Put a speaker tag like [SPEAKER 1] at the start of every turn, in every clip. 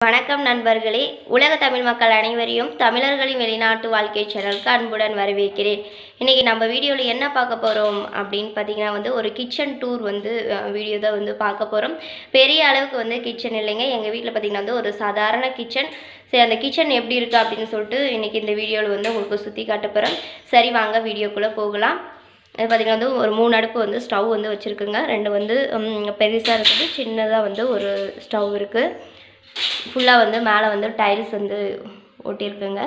[SPEAKER 1] வணக்கம் நண்பர்களே உலக தமிழ் மக்கள் அனைவரையும் தமிழர்களின் வெளிநாட்டு வாழ்க்கை சேனலுக்கு அன்புடன் வரவேற்கிறேன் இன்றைக்கி நம்ம வீடியோவில் என்ன பார்க்க போகிறோம் அப்படின்னு பார்த்தீங்கன்னா வந்து ஒரு கிச்சன் டூர் வந்து வீடியோ தான் வந்து பார்க்க போகிறோம் பெரிய அளவுக்கு வந்து கிச்சன் இல்லைங்க எங்கள் வீட்டில் பார்த்தீங்கன்னா வந்து ஒரு சாதாரண கிச்சன் சரி அந்த கிச்சன் எப்படி இருக்குது அப்படின்னு சொல்லிட்டு இன்றைக்கி இந்த வீடியோவில் வந்து உங்களுக்கு சுற்றி காட்ட போகிறேன் சரி வாங்க வீடியோக்குள்ளே போகலாம் அது பார்த்திங்கன்னா வந்து ஒரு மூணு அடுப்பு வந்து ஸ்டவ் வந்து வச்சுருக்குங்க ரெண்டு வந்து பெருசாக இருக்குது சின்னதாக வந்து ஒரு ஸ்டவ் இருக்குது ஃபுல்லாக வந்து மேலே வந்து டைல்ஸ் வந்து ஒட்டியிருக்குங்க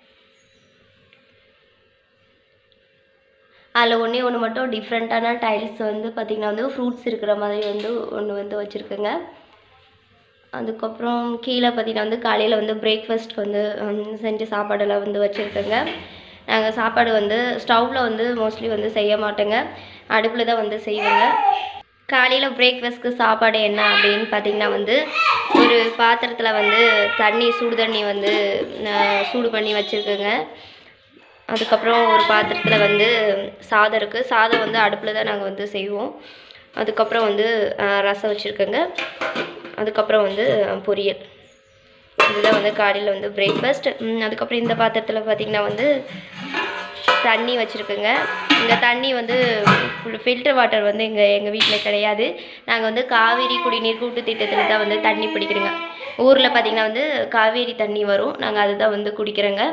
[SPEAKER 1] அதில் ஒன்றே ஒன்று மட்டும் டிஃப்ரெண்ட்டான டைல்ஸ் வந்து பார்த்திங்கன்னா வந்து ஃப்ரூட்ஸ் இருக்கிற மாதிரி வந்து ஒன்று வந்து வச்சுருக்குங்க அதுக்கப்புறம் கீழே பார்த்திங்கன்னா வந்து காலையில் வந்து பிரேக்ஃபாஸ்ட்க்கு வந்து ஹம், செஞ்ச சாப்பாடெல்லாம் வந்து வச்சுருக்கேங்க நாங்கள் சாப்பாடு வந்து ஸ்டவ்வில் வந்து மோஸ்ட்லி வந்து செய்ய மாட்டோங்க அடுப்பில் தான் வந்து செய்வோங்க காலையில் பிரேக்ஃபாஸ்ட்க்கு சாப்பாடு என்ன அப்படின்னு பார்த்தீங்கன்னா வந்து ஒரு பாத்திரத்தில் வந்து தண்ணி சுடு தண்ணி வந்து அஹ், சூடு பண்ணி வச்சுருக்கேங்க அதுக்கப்புறம் ஒரு பாத்திரத்தில் வந்து சாதம் இருக்குது சாதம் வந்து அடுப்பில் தான் நாங்கள் வந்து செய்வோம் அதுக்கப்புறம் வந்து அஹ், ரசம் வச்சுருக்கேங்க அதுக்கப்புறம் வந்து அஹ், பொரியல் இதுதான் வந்து காலையில் வந்து பிரேக்ஃபாஸ்ட் அதுக்கப்புறம் இந்த பாத்திரத்தில் பார்த்திங்கன்னா வந்து தண்ணி வச்சுருக்குங்க இந்த தண்ணி வந்து ஃபில்டர் வாட்டர் வந்து எங்கள் எங்கள் வீட்டில் கிடையாது நாங்கள் வந்து காவேரி குடிநீர் கூட்டு திட்டத்தில் தான் வந்து தண்ணி பிடிக்கிறோங்க ஊரில் பார்த்திங்கன்னா வந்து காவேரி தண்ணி வரும் நாங்கள் அதுதான் வந்து குடிக்கிறோங்க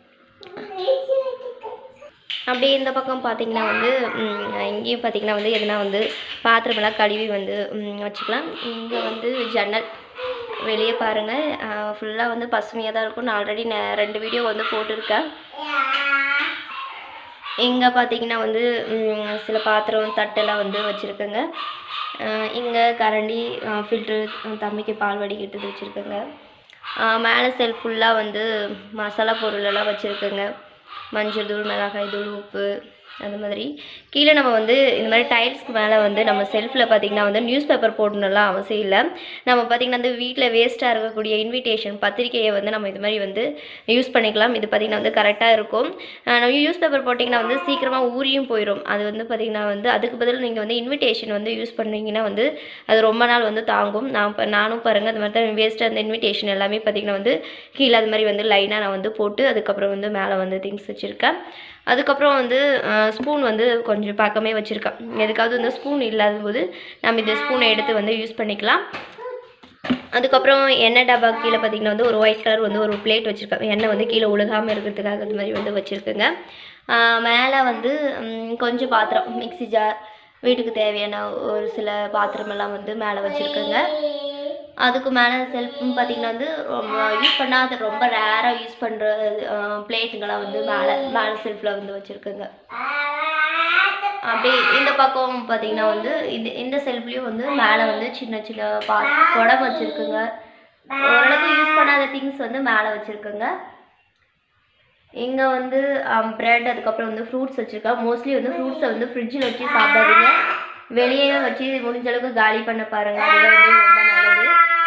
[SPEAKER 1] அப்படியே இந்த பக்கம் பார்த்தீங்கன்னா வந்து ம், இங்கேயும் பார்த்தீங்கன்னா வந்து எதுனா வந்து பாத்திரமெல்லாம் கழுவி வந்து ம், வச்சுக்கலாம் இங்கே வந்து ஜன்னல் வெளியே பாருங்கள் ஃபுல்லாக வந்து பசுமையாக தான் இருக்கும் நான் ஆல்ரெடி ரெண்டு வீடியோ வந்து போட்டிருக்கேன் இங்கே பார்த்தீங்கன்னா வந்து ம், சில பாத்திரம் தட்டெல்லாம் வந்து வச்சுருக்கேங்க இங்கே கரண்டி ஃபில்ட்ரு தம்பிக்கு பால் வடிகட்டுது வச்சுருக்கேங்க மேலே செல்ஃப் ஃபுல்லாக வந்து மசாலா பொருளெல்லாம் வச்சுருக்கேங்க மஞ்சள் தூள் மிளகாய் தூள் உப்பு அந்த மாதிரி கீழே நம்ம வந்து இந்த மாதிரி டைல்ஸ்க்கு மேலே வந்து நம்ம செல்ஃபில் பார்த்திங்கன்னா வந்து நியூஸ் பேப்பர் போடணும்லாம் அவசியம் இல்லை நம்ம பார்த்திங்கன்னா வந்து வீட்டில் வேஸ்ட்டாக இருக்கக்கூடிய இன்விடேஷன் பத்திரிக்கையை வந்து நம்ம இது மாதிரி வந்து யூஸ் பண்ணிக்கலாம் இது பார்த்திங்கன்னா வந்து கரெக்டாக இருக்கும் அஹ் நம்ம நியூஸ் பேப்பர் போட்டிங்கன்னா வந்து சீக்கிரமாக ஊறியும் போயிடும் அது வந்து பார்த்திங்கன்னா வந்து அதுக்கு பதில் நீங்கள் வந்து இன்விடேஷன் வந்து யூஸ் பண்ணீங்கன்னா வந்து அது ரொம்ப நாள் வந்து தாங்கும் நான் இப்போ நானும் பாருங்கள் அது மாதிரி தான் வேஸ்ட்டாக அந்த இன்விடேஷன் எல்லாமே பார்த்திங்கன்னா வந்து கீழே அது மாதிரி வந்து லைனாக நான் வந்து போட்டு அதுக்கப்புறம் வந்து மேலே வந்து திங்ஸ் வச்சுருக்கேன் அதுக்கப்புறம் வந்து ஸ்பூன் வந்து கொஞ்சம் பக்கமே வச்சுருக்கேன் எதுக்காவது வந்து ஸ்பூன் இல்லாத போது நம்ம இந்த ஸ்பூனை எடுத்து வந்து யூஸ் பண்ணிக்கலாம் அதுக்கப்புறம் எண்ணெய் டப்பா கீழே பார்த்தீங்கன்னா வந்து ஒரு ஒயிட் கலர் வந்து ஒரு பிளேட் வச்சுருக்கேன் எண்ணெய் வந்து கீழே உழுகாமல் இருக்கிறதுக்காக அது மாதிரி வந்து வச்சுருக்குங்க மேலே வந்து ம், கொஞ்சம் பாத்திரம் மிக்ஸி ஜார் வீட்டுக்கு தேவையான ஒரு சில பாத்திரமெல்லாம் வந்து மேலே வச்சுருக்குங்க அதுக்கு மேலே செல்ஃப்னு பார்த்தீங்கன்னா வந்து ரொம்ப யூஸ் பண்ணாத ரொம்ப ரேராக யூஸ் பண்ணுற பிளேட்டுங்கெல்லாம் வந்து மேலே மேலே செல்ஃபில் வந்து வச்சுருக்குங்க அப்படியே இந்த பக்கம் பார்த்தீங்கன்னா வந்து இது இந்த செல்ஃப்லேயும் வந்து மேலே வந்து சின்ன சின்ன பா குடம் வச்சுருக்குங்க ஓரளவுக்கு யூஸ் பண்ணாத திங்ஸ் வந்து மேலே வச்சுருக்குங்க இங்கே வந்து ப்ரெட் அதுக்கப்புறம் வந்து ஃப்ரூட்ஸ் வச்சுருக்கேன் மோஸ்ட்லி வந்து ஃப்ரூட்ஸை வந்து ஃப்ரிட்ஜில் வச்சு சாப்பிடாதீங்க வெளியே வச்சு முடிஞ்ச அளவுக்கு காலி பண்ண பாருங்கள் அதுதான் வந்து ரொம்ப நல்லது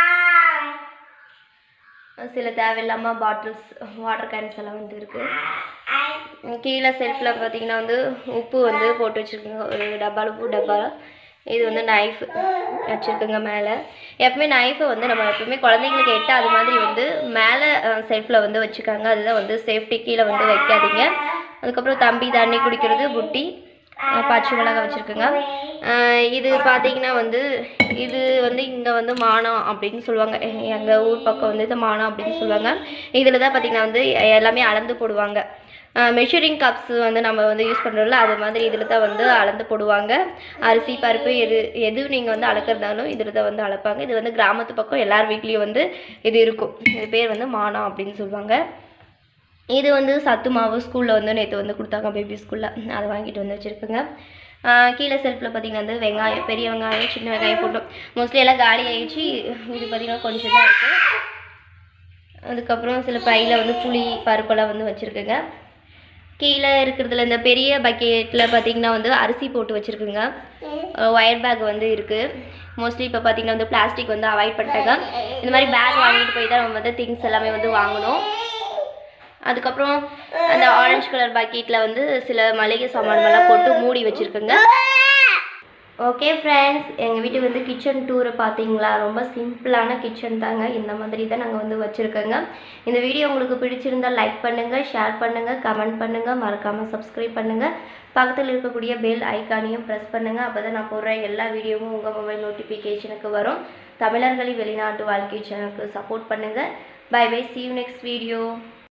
[SPEAKER 1] சில தேவையில்லாமல் பாட்டில்ஸ் வாட்டர் கேன்ஸ் எல்லாம் வந்து இருக்குது கீழே செல்ஃபில் பார்த்தீங்கன்னா வந்து உப்பு வந்து போட்டு வச்சுருக்கோங்க ஒரு டப்பாவில் உப்பு டப்பா இது வந்து நைஃப் வச்சுருக்குங்க மேலே எப்பவுமே நைஃபை வந்து நம்ம எப்பவுமே குழந்தைங்களுக்கு எட்டாத மாதிரி வந்து மேலே செல்ஃபில் வந்து வச்சுக்காங்க அதுதான் வந்து சேஃப்டி கீழே வந்து வைக்காதீங்க அதுக்கப்புறம் தம்பி தண்ணி குடிக்கிறது புட்டி அஹ் பச்சை மிளகாய் வச்சுருக்குங்க இது பார்த்தீங்கன்னா வந்து இது வந்து இங்கே வந்து மானம் அப்படின்னு சொல்லுவாங்க எங்கள் ஊர் பக்கம் வந்து இது மானம் அப்படின்னு சொல்லுவாங்க இதில் தான் பார்த்தீங்கன்னா வந்து எல்லாமே அளந்து போடுவாங்க மெஷரிங் கப்ஸ் வந்து நம்ம வந்து யூஸ் பண்ணுறோம்ல அது மாதிரி இதில் தான் வந்து அளந்து போடுவாங்க அரிசி பருப்பு எது எது நீங்கள் வந்து அளக்கிறதாலும் இதில் தான் வந்து அளப்பாங்க இது வந்து கிராமத்து பக்கம் எல்லார் வீட்லேயும் வந்து இது இருக்கும் இது பேர் வந்து மானம் அப்படின்னு சொல்லுவாங்க இது வந்து சத்து மாவு ஸ்கூலில் வந்து நேற்று வந்து கொடுத்தாங்க பேபி ஸ்கூலில் அதை வாங்கிட்டு வந்து வச்சுருக்குங்க கீழே செல்ஃபில் பார்த்தீங்கன்னா வந்து வெங்காயம் பெரிய வெங்காயம் சின்ன வெங்காயம் போட்டோம் மோஸ்ட்லி எல்லாம் காலி ஆயிடுச்சு இது பார்த்திங்கன்னா கொஞ்சம் தான் இருக்குது அதுக்கப்புறம் சில பையில் வந்து புளி பருப்பெல்லாம் வந்து வச்சுருக்குங்க கீழே இருக்கிறதுல இந்த பெரிய பக்கெட்டில் பார்த்தீங்கன்னா வந்து அரிசி போட்டு வச்சுருக்குங்க ஒயர் பேக் வந்து இருக்குது மோஸ்ட்லி இப்போ பார்த்தீங்கன்னா வந்து பிளாஸ்டிக் வந்து அவாய்ட் பண்ணிட்டாங்க இந்த மாதிரி பேக் வாங்கிட்டு போய் தான் நம்ம வந்து திங்ஸ் எல்லாமே வந்து வாங்கணும் அதுக்கப்புறம் அந்த ஆரஞ்சு கலர் பக்கெட்டில் வந்து சில மளிகை சாமான்கள்லாம் போட்டு மூடி வச்சுருக்குங்க ஓகே ஃப்ரெண்ட்ஸ் எங்கள் வீட்டு வந்து கிச்சன் டூரை பார்த்தீங்களா ரொம்ப சிம்பிளான கிச்சன் தாங்க இந்த மாதிரி தான் நாங்கள் வந்து வச்சுருக்கோங்க இந்த வீடியோ உங்களுக்கு பிடிச்சிருந்தால் லைக் பண்ணுங்கள் ஷேர் பண்ணுங்கள் கமெண்ட் பண்ணுங்கள் மறக்காமல் சப்ஸ்கிரைப் பண்ணுங்கள் பக்கத்தில் இருக்கக்கூடிய பெல் ஐக்கானையும் ப்ரெஸ் பண்ணுங்கள் அப்போ தான் நான் போடுற எல்லா வீடியோவும் உங்கள் மொபைல் நோட்டிஃபிகேஷனுக்கு வரும் தமிழர்களின் வெளிநாட்டு வாழ்க்கை சேனலுக்கு சப்போர்ட் பண்ணுங்கள் bye bye see you next video